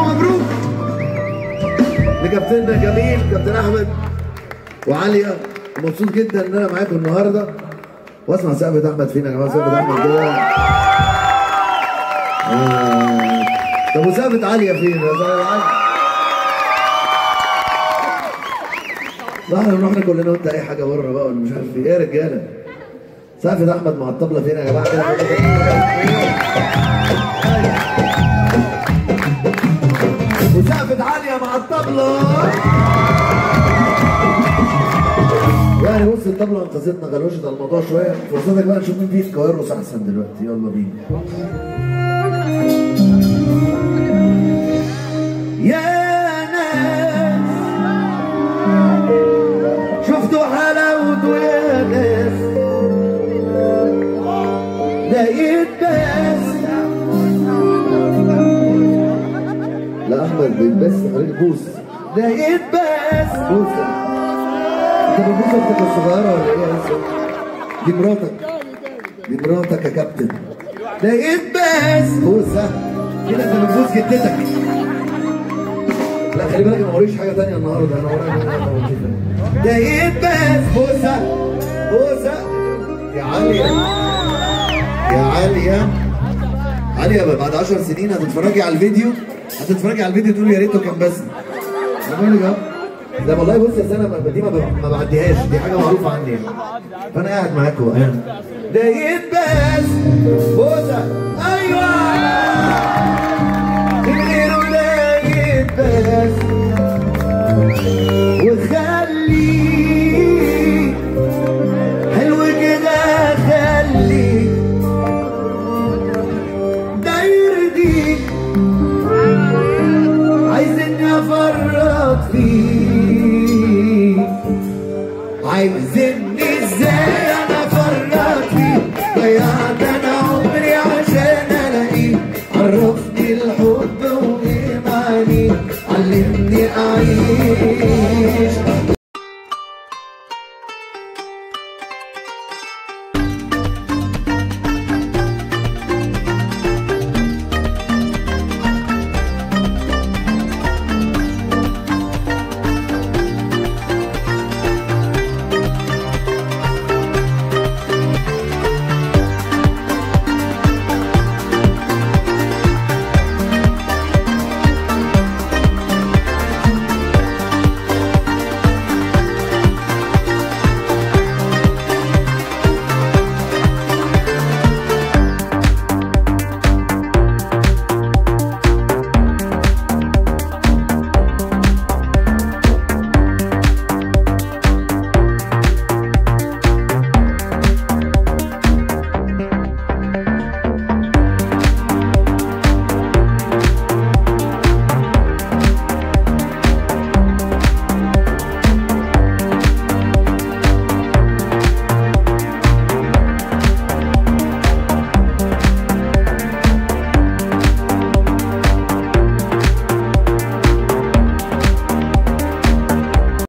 ومبروك لكابتننا جميل كابتن احمد وعاليه مبسوط جدا ان انا معاكم النهارده واسمع سقفة احمد فينا يا جماعه سقفة احمد كده آه. طب وسقفة عاليه فين؟ يا سقفة عالية لا احنا نروح ناكل لنا وانت اي حاجه بره بقى ولا مش عارف ايه إيه يا رجاله سقفة احمد مع الطبله فين يا جماعه كده وسقفة عالية مع الطبلة يعني بص الطبلة انقذتنا غلوشة على الموضوع شوية فرصتك بقى نشوف مين فيه في كويرلس أحسن دلوقتي يلا بينا يا ناس شفتوا حلاوته يا ناس لقيت بس لا احمد بس حضرتك بوس لقيت بس بوسه انت بتبوس اختك الصغيره ولا ايه يا أسطى؟ دي مراتك دي مراتك يا كابتن لقيت بس بوسه كده انت بتبوس جدتك لا خلي بالك انا ما وريش حاجه ثانيه النهارده انا ورايا لقيت بس بوسه بوسه يا عاليه يا عاليه عالية بقى بعد 10 سنين هتتفرجي على الفيديو هتتفرجي على الفيديو تقولي يا ريته كان بسمة انا بقول لك اهو ده والله بص يا سنة ما- دي ما, ب- ما بعديهاش دي حاجة معروفة عني يعني فأنا قاعد معاكم اهو دقيت بس بوسة أيوه غيره دقيت بس وخلي حلو كده خلي ده يرضيك عايزني افرط فيه عايزني ازاي انا افرط فيه ضيعت انا عمري عشان الاقيه عرفني الحب وايه معانيه علمني اعيش